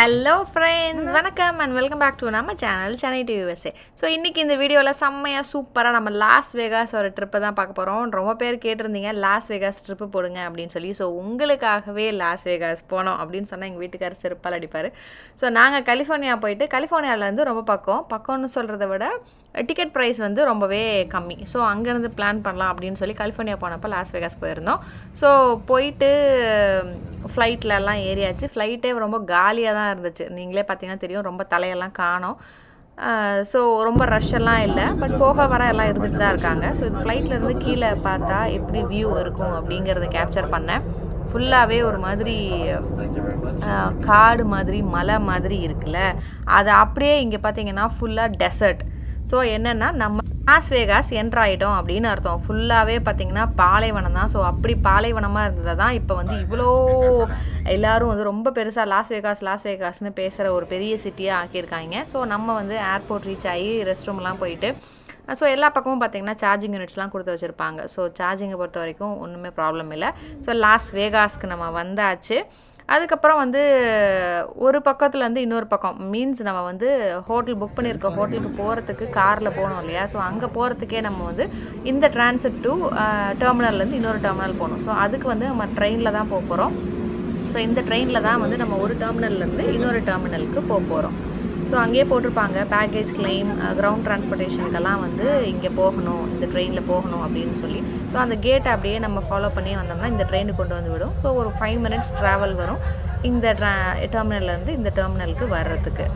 hello friends வணக்கம் and welcome back to நம்ம channel Chennai to USA so இன்றைக்கி இந்த வீடியோவில் செம்மையாக சூப்பராக நம்ம லாஸ் வேகாஸ் ஒரு ட்ரிப்பை தான் பார்க்க போகிறோம் ரொம்ப பேர் கேட்டிருந்தீங்க லாஸ் வேகாஸ் ட்ரிப்பு போடுங்க அப்படின்னு சொல்லி ஸோ உங்களுக்காகவே லாஸ் வேகாஸ் போனோம் அப்படின்னு சொன்னால் எங்கள் வீட்டுக்காரர் செருப்பால் அடிப்பார் ஸோ நாங்கள் கலிஃபோர்னியா போயிட்டு கலிஃபோர்னியாவிலேருந்து ரொம்ப பக்கம் பக்கம்னு சொல்கிறத விட டிக்கெட் ப்ரைஸ் வந்து ரொம்பவே கம்மி ஸோ அங்கேருந்து பிளான் பண்ணலாம் அப்படின்னு சொல்லி கலிஃபோர்னியா போனப்போ லாஸ் வேகாஸ் போயிருந்தோம் ஸோ போயிட்டு ஃப்ளைட்லலாம் ஏறியாச்சு ஃப்ளைட்டே ரொம்ப காலியாக தான் இருந்துச்சு நீங்களே பார்த்தீங்கன்னா தெரியும் ரொம்ப தலையெல்லாம் காணோம் ஸோ ரொம்ப ரஷ் எல்லாம் இல்லை பட் போக வர எல்லாம் இருந்துட்டு தான் இருக்காங்க ஸோ இது ஃப்ளைட்லேருந்து கீழே பார்த்தா எப்படி வியூ இருக்கும் அப்படிங்கிறத கேப்சர் பண்ணேன் ஃபுல்லாகவே ஒரு மாதிரி அஹ், காடு மாதிரி மலை மாதிரி இருக்குல்ல அது அப்படியே இங்கே பார்த்தீங்கன்னா ஃபுல்லாக டெசர்ட் ஸோ என்னென்னா நம்ம லாஸ் வேகாஸ் என்ட்ரு ஆகிட்டோம் அப்படின்னு அர்த்தம் ஃபுல்லாகவே பார்த்தீங்கன்னா பாலைவனம் தான் ஸோ அப்படி பாலைவனமாக இருந்ததை தான் இப்போ வந்து இவ்வளோ எல்லாரும் வந்து ரொம்ப பெருசாக லாஸ் வேகாஸ் லாஸ் வேகாஸ்னு பேசுகிற ஒரு பெரிய சிட்டியாக ஆக்கியிருக்காங்க ஸோ நம்ம வந்து ஏர்போர்ட் ரீச் ஆகி ரெஸ்ட் ரூம்லாம் போயிட்டு ஸோ எல்லா பக்கமும் பார்த்தீங்கன்னா சார்ஜிங் யூனிட்ஸ்லாம் கொடுத்து வச்சுருப்பாங்க ஸோ சார்ஜிங்கை பொறுத்த வரைக்கும் ஒன்றுமே ப்ராப்ளம் இல்லை ஸோ லாஸ் வேகாஸ்க்கு நம்ம வந்தாச்சு அதுக்கப்புறம் வந்து ஒரு பக்கத்துலேருந்து இன்னொரு பக்கம் மீன்ஸ் நம்ம வந்து ஹோட்டல் புக் பண்ணியிருக்க ஹோட்டலுக்கு போகிறதுக்கு காரில் போகணும் இல்லையா ஸோ அங்கே போகிறதுக்கே நம்ம வந்து இந்த டிரான்சிட் டு டெர்மினல்லேருந்து இன்னொரு டெர்மினல் போகணும் ஸோ அதுக்கு வந்து நம்ம ட்ரெயினில் தான் போக போகிறோம் ஸோ இந்த ட்ரெயினில் தான் வந்து நம்ம ஒரு டெர்மினல்லேருந்து இன்னொரு டெர்மினலுக்கு போக போகிறோம் ஸோ அங்கேயே போட்டிருப்பாங்க பேக்கேஜ் கிளைம் கிரவுண்ட் டிரான்ஸ்போர்ட்டேஷனுக்கெல்லாம் வந்து இங்கே போகணும் இந்த ட்ரெயினில் போகணும் அப்படின்னு சொல்லி ஸோ அந்த கேட்டை அப்படியே நம்ம ஃபாலோ பண்ணி வந்தோம்னா இந்த ட்ரெயினுக்கு கொண்டு வந்து விடும் ஸோ ஒரு ஃபைவ் மினிட்ஸ் ட்ராவல் வரும் இந்த டெர்மினல்லேருந்து இந்த டெர்மினலுக்கு வர்றதுக்கு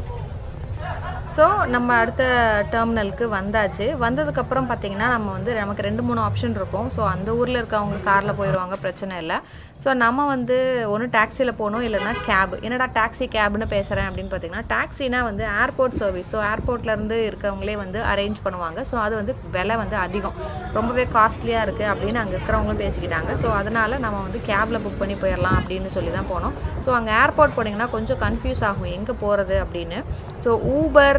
ஸோ நம்ம அடுத்த டெர்மினலுக்கு வந்தாச்சு வந்ததுக்கப்புறம் பார்த்தீங்கன்னா நம்ம வந்து நமக்கு ரெண்டு மூணு ஆப்ஷன் இருக்கும் ஸோ அந்த ஊரில் இருக்கவங்க காரில் போயிடுவாங்க பிரச்சனை இல்லை ஸோ நம்ம வந்து ஒன்று டாக்ஸியில் போகணும் இல்லைன்னா கேப் என்னடா டாக்ஸி கேப்னு பேசுகிறேன் அப்படின்னு பார்த்தீங்கன்னா டாக்ஸினா வந்து ஏர்போர்ட் சர்வீஸ் ஸோ ஏர்போர்ட்லேருந்து இருக்கவங்களே வந்து அரேஞ்ச் பண்ணுவாங்க ஸோ அது வந்து விலை வந்து அதிகம் ரொம்பவே காஸ்ட்லியாக இருக்குது அப்படின்னு அங்கே இருக்கிறவங்களும் பேசிக்கிட்டாங்க ஸோ அதனால் நம்ம வந்து கேபில் புக் பண்ணி போயிடலாம் அப்படின்னு சொல்லி தான் போனோம் ஸோ அங்கே ஏர்போர்ட் போனீங்கன்னா கொஞ்சம் கன்ஃபியூஸ் ஆகும் எங்கே போகிறது அப்படின்னு ஸோ ஊபர்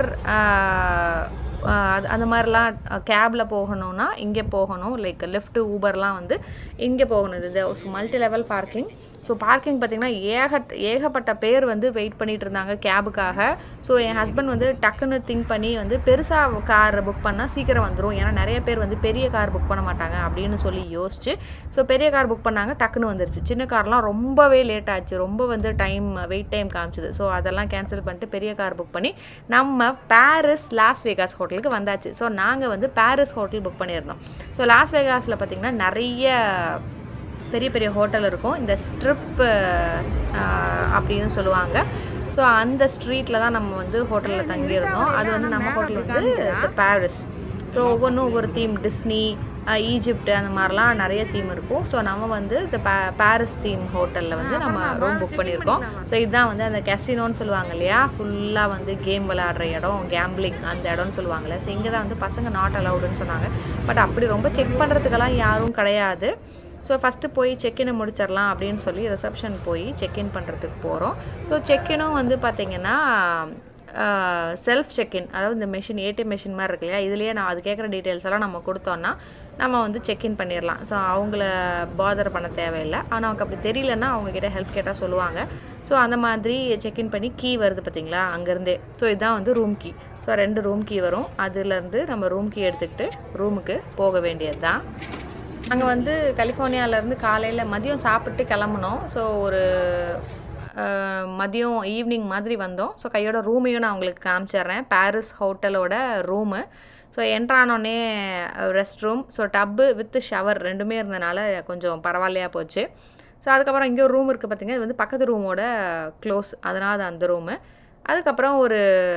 அது அந்த மாதிரிலாம் கேபில் போகணும்னா இங்கே போகணும் லைக் லெஃப்ட் ஊபர்லாம் வந்து இங்கே போகணும் இது multi level parking so parking பார்த்திங்கன்னா ஏக ஏகப்பட்ட பேர் வந்து வெயிட் பண்ணிட்டு இருந்தாங்க கேபுக்காக ஸோ என் ஹஸ்பண்ட் வந்து டக்குன்னு திங்க் பண்ணி வந்து பெருசாக கார் புக் பண்ணால் சீக்கிரம் வந்துடும் ஏன்னா நிறைய பேர் வந்து பெரிய கார் புக் பண்ண மாட்டாங்க அப்படின்னு சொல்லி யோசிச்சு ஸோ பெரிய கார் புக் பண்ணாங்க டக்குன்னு வந்துருச்சு சின்ன கார்லாம் ரொம்பவே லேட் ஆச்சு ரொம்ப வந்து டைம் வெயிட் டைம் காமிச்சுது ஸோ அதெல்லாம் கேன்சல் பண்ணிட்டு பெரிய கார் புக் பண்ணி நம்ம பாரிஸ் லாஸ் வேகாஸ் ஹோட்டலுக்கு வந்தாச்சு ஸோ நாங்கள் வந்து பாரிஸ் ஹோட்டல் புக் பண்ணியிருந்தோம் ஸோ லாஸ் வேகாஸில் பார்த்திங்கன்னா நிறைய பெரிய பெரிய ஹோட்டல் இருக்கும் இந்த ஸ்ட்ரிப் அப்படின்னு சொல்லுவாங்க ஸோ அந்த ஸ்ட்ரீட்டில் தான் நம்ம வந்து ஹோட்டலில் தங்கியிருந்தோம் அது வந்து நம்ம ஹோட்டல் வந்து பாரிஸ் ஸோ ஒவ்வொன்றும் ஒவ்வொரு தீம் டிஸ்னி ஈஜிப்ட் அந்த மாதிரிலாம் நிறைய தீம் இருக்கும் ஸோ நம்ம வந்து இந்த பா பாரிஸ் தீம் ஹோட்டலில் வந்து நம்ம ரூம் புக் பண்ணியிருக்கோம் ஸோ இதுதான் வந்து அந்த கெசினோன்னு சொல்லுவாங்க இல்லையா ஃபுல்லாக வந்து கேம் விளையாடுற இடம் கேம்பிளிங் அந்த இடம்னு சொல்லுவாங்கல்ல ஸோ இங்கே தான் வந்து பசங்க நாட் அலவுடுன்னு சொன்னாங்க பட் அப்படி ரொம்ப செக் பண்ணுறதுக்கெல்லாம் யாரும் கிடையாது ஸோ ஃபஸ்ட்டு போய் செக்இனை முடிச்சிடலாம் அப்படின்னு சொல்லி ரிசப்ஷன் போய் செக்இன் பண்ணுறதுக்கு போகிறோம் ஸோ செக்இனும் வந்து பார்த்திங்கன்னா செல்ஃப் செக்இன் அதாவது இந்த மெஷின் ஏடிஎம் மெஷின் மாதிரி இருக்கு இல்லையா இதுலேயே நான் அது கேட்குற டீட்டெயில்ஸ் எல்லாம் நம்ம கொடுத்தோன்னா நம்ம வந்து செக்இன் பண்ணிடலாம் ஸோ அவங்கள பாதர் பண்ண தேவையில்லை ஆனால் நமக்கு அப்படி தெரியலன்னா அவங்கக்கிட்ட ஹெல்ப் கேட்டால் சொல்லுவாங்க ஸோ அந்த மாதிரி செக்இன் பண்ணி கீ வருது பார்த்தீங்களா அங்கேருந்தே ஸோ இதுதான் வந்து ரூம் கீ ஸோ ரெண்டு ரூம் கீ வரும் அதுலேருந்து நம்ம ரூம் கீ எடுத்துக்கிட்டு ரூமுக்கு போக வேண்டியது தான் அங்கே வந்து கலிஃபோர்னியாவிலேருந்து காலையில் மதியம் சாப்பிட்டு கிளம்புனோம் ஸோ ஒரு அஹ், மதியம் ஈவினிங் மாதிரி வந்தோம் ஸோ கையோட ரூமையும் நான் உங்களுக்கு காமிச்சிடுறேன் பாரிஸ் ஹோட்டலோட ரூமு ஸோ என்ட்ரானோடனே rest room so tub with shower ரெண்டுமே இருந்தனால கொஞ்சம் பரவாயில்லையா போச்சு ஸோ அதுக்கப்புறம் இங்கே ஒரு ரூம் இருக்குது பார்த்தீங்கன்னா இது வந்து பக்கத்து ரூமோட க்ளோஸ் அதனால் அது அந்த ரூமு அதுக்கப்புறம் ஒரு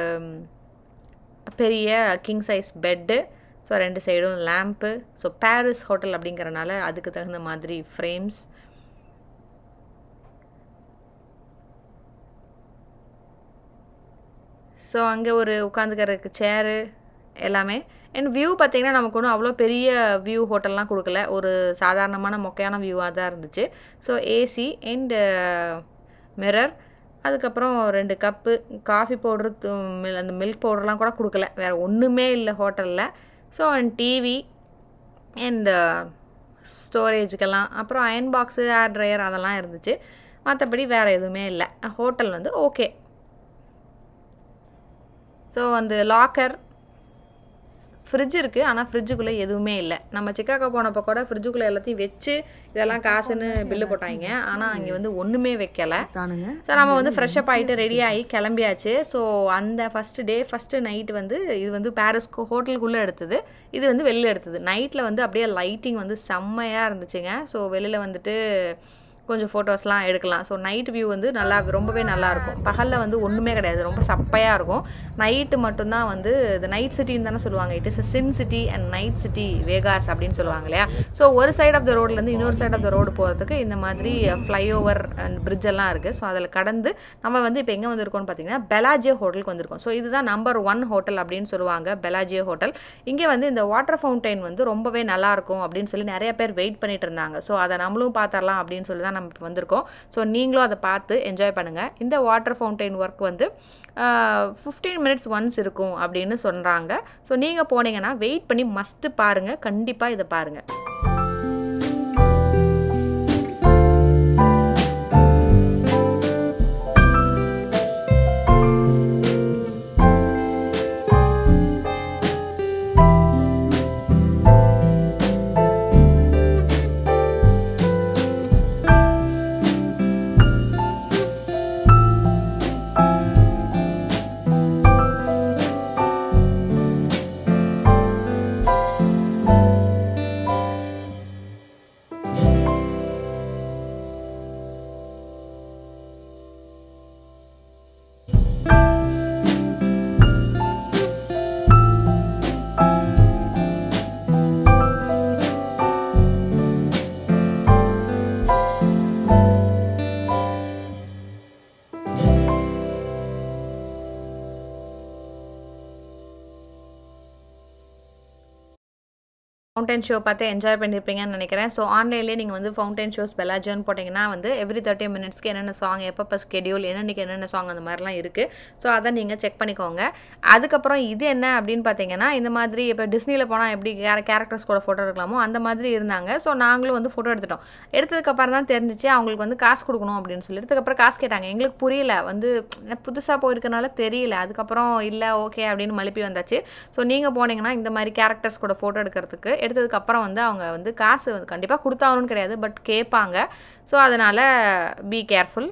பெரிய கிங் சைஸ் பெட்டு ஸோ ரெண்டு சைடும் லேம்ப்பு ஸோ பாரிஸ் ஹோட்டல் அப்படிங்கிறனால அதுக்கு தகுந்த மாதிரி ஃப்ரேம்ஸ் ஸோ அங்கே ஒரு உட்காந்துக்கிறதுக்கு சேரு எல்லாமே அண்ட் வியூ பார்த்தீங்கன்னா நமக்கு ஒன்றும் அவ்வளோ பெரிய வியூ ஹோட்டல்லாம் கொடுக்கல ஒரு சாதாரணமான மொக்கையான வியூவாக தான் இருந்துச்சு ஸோ ஏசி அண்டு மிரர் அதுக்கப்புறம் ரெண்டு கப்பு காஃபி பவுட்ரு அந்த மில்க் பவுடர்லாம் கூட கொடுக்கல வேறு ஒன்றுமே இல்லை ஹோட்டலில் ஸோ அண்ட் டிவி அண்ட் ஸ்டோரேஜுக்கெல்லாம் அப்புறம் அயன் பாக்ஸு ஏர் ட்ரையர் அதெல்லாம் இருந்துச்சு மற்றபடி வேறு எதுவுமே இல்லை ஹோட்டல் வந்து ஓகே ஸோ அந்த லாக்கர் ஃப்ரிட்ஜ் இருக்குது ஆனால் ஃப்ரிட்ஜுக்குள்ளே எதுவுமே இல்லை நம்ம சிக்காகோ போனப்போ கூட ஃப்ரிட்ஜுக்குள்ளே எல்லாத்தையும் வச்சு இதெல்லாம் காசுன்னு பில்லு போட்டாங்க ஆனால் அங்கே வந்து ஒன்றுமே வைக்கலை தானுங்க ஸோ நம்ம வந்து ஃப்ரெஷ்அப் ஆகிட்டு ரெடி ஆகி கிளம்பியாச்சு ஸோ அந்த ஃபஸ்ட்டு டே ஃபஸ்ட்டு நைட் வந்து இது வந்து பாரிஸ்க்கு ஹோட்டலுக்குள்ளே எடுத்தது இது வந்து வெளில எடுத்தது நைட்டில் வந்து அப்படியே லைட்டிங் வந்து செம்மையாக இருந்துச்சுங்க ஸோ வெளியில் வந்துட்டு கொஞ்சம் ஃபோட்டோஸ்லாம் எடுக்கலாம் ஸோ நைட் வியூ வந்து நல்லா ரொம்பவே நல்லா இருக்கும் பகலில் வந்து ஒன்றுமே கிடையாது ரொம்ப சப்பையாக இருக்கும் நைட்டு மட்டும்தான் வந்து இது நைட் சிட்டின்னு தானே சொல்லுவாங்க it is sin city and night city Vegas அப்படின்னு சொல்லுவாங்க இல்லையா ஸோ ஒரு சைட் ஆஃப் த ரோட்லேருந்து இன்னொரு சைட் ஆஃப் த ரோடு போகிறதுக்கு இந்த மாதிரி ஃப்ளைஓவர் அண்ட் பிரிட்ஜ் எல்லாம் இருக்குது ஸோ அதில் கடந்து நம்ம வந்து இப்போ எங்கே வந்திருக்கோம்னு பார்த்தீங்கன்னா பெலாஜியோ ஹோட்டலுக்கு வந்திருக்கோம் ஸோ இதுதான் நம்பர் ஒன் ஹோட்டல் அப்படின்னு சொல்லுவாங்க பெலாஜியோ ஹோட்டல் இங்கே வந்து இந்த வாட்டர் ஃபவுண்டைன் வந்து ரொம்பவே நல்லா இருக்கும் அப்படின்னு சொல்லி நிறைய பேர் வெயிட் பண்ணிட்டு இருந்தாங்க ஸோ அதை நம்மளும் பார்த்தரலாம் அப்படின்னு சொல்லி தான் நம்ம இப்போ வந்திருக்கோம் ஸோ நீங்களும் அதை பார்த்து என்ஜாய் பண்ணுங்கள் இந்த வாட்டர் ஃபவுண்டைன் ஒர்க் வந்து ஃபிஃப்டீன் மினிட்ஸ் ஒன்ஸ் இருக்கும் அப்படின்னு சொல்கிறாங்க ஸோ நீங்கள் போனீங்கன்னா வெயிட் பண்ணி மஸ்ட்டு பாருங்கள் கண்டிப்பாக இதை பாருங்கள் ஃபவுண்டைன் ஷோ பார்த்து என்ஜாய் பண்ணியிருப்பீங்கன்னு நினைக்கிறேன் ஸோ ஆன்லைன்லேயே நீங்கள் வந்து ஃபவுண்டைன் ஷோஸ் பெலாஜோன்னு போட்டிங்கன்னா வந்து எவ்ரி தேர்ட்டி மினிட்ஸ்க்கு என்னென்ன சாங் எப்பப்போ ஸ்கெடியூல் என்னென்னைக்கு என்னென்ன சாங் அந்த மாதிரிலாம் இருக்குது ஸோ அதை நீங்கள் செக் பண்ணிக்கோங்க அதுக்கப்புறம் இது என்ன அப்படின்னு பார்த்தீங்கன்னா இந்த மாதிரி இப்போ டிஸ்னியில் போனால் எப்படி கேரக்டர்ஸ் கூட ஃபோட்டோ எடுக்கலாமோ அந்த மாதிரி இருந்தாங்க ஸோ நாங்களும் வந்து ஃபோட்டோ எடுத்துட்டோம் எடுத்ததுக்கப்புறம் தான் தெரிஞ்சிச்சு அவங்களுக்கு வந்து காசு கொடுக்கணும் அப்படின்னு சொல்லி எடுத்ததுக்கப்புறம் காசு கேட்டாங்க எங்களுக்கு புரியல வந்து புதுசாக போயிருக்கனால தெரியல அதுக்கப்புறம் இல்லை ஓகே அப்படின்னு மழுப்பி வந்தாச்சு ஸோ நீங்கள் போனீங்கன்னா இந்த மாதிரி கேரக்டர்ஸ் கூட ஃபோட்டோ எடுக்கிறதுக்கு எடுத்ததுக்கப்புறம் வந்து அவங்க வந்து காசு வந்து கண்டிப்பாக கொடுத்தாகணும்னு கிடையாது பட் கேட்பாங்க ஸோ அதனால் பி கேர்ஃபுல்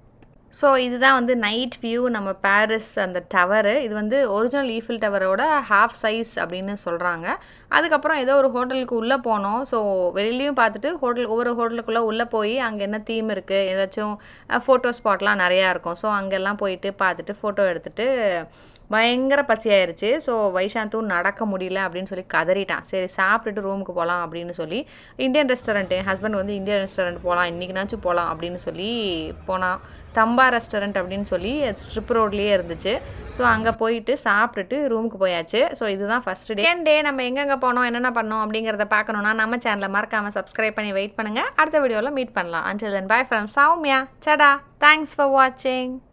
ஸோ இதுதான் வந்து நைட் வியூ நம்ம பாரிஸ் அந்த டவரு இது வந்து ஒரிஜினல் ஈஃபில் டவரோட ஹாஃப் சைஸ் அப்படின்னு சொல்கிறாங்க அதுக்கப்புறம் ஏதோ ஒரு ஹோட்டலுக்கு உள்ளே போனோம் ஸோ வெளியிலையும் பார்த்துட்டு ஹோட்டல் ஒவ்வொரு ஹோட்டலுக்குள்ளே உள்ளே போய் அங்கே என்ன தீம் இருக்குது ஏதாச்சும் ஃபோட்டோ ஸ்பாட்லாம் நிறையா இருக்கும் ஸோ அங்கெல்லாம் போயிட்டு பார்த்துட்டு ஃபோட்டோ எடுத்துகிட்டு பயங்கர பசியாயிருச்சு ஸோ வைஷாந்தும் நடக்க முடியல அப்படின்னு சொல்லி கதறிட்டான் சரி சாப்பிட்டுட்டு ரூமுக்கு போகலாம் அப்படின்னு சொல்லி இந்தியன் ரெஸ்டாரண்ட்டு என் ஹஸ்பண்ட் வந்து இந்தியன் ரெஸ்டாரண்ட் போகலாம் இன்றைக்கினாச்சும் போகலாம் அப்படின்னு சொல்லி போனான் தம்பா ரெஸ்டாரண்ட் அப்படின்னு சொல்லி ஸ்ட்ரிப் ரோட்லேயே இருந்துச்சு ஸோ அங்கே போயிட்டு சாப்பிட்டுட்டு ரூமுக்கு போயாச்சு ஸோ இதுதான் ஃபஸ்ட் டே டே நம்ம எங்கெங்கே போனோம் என்னென்ன பண்ணோம் அப்படிங்கிறத பார்க்கணுன்னா நம்ம சேனலை மறக்காமல் சப்ஸ்கிரைப் பண்ணி வெயிட் பண்ணுங்கள் அடுத்த வீடியோவில் மீட் பண்ணலாம் until then bye from Sowmya Sada thanks for வாட்சிங்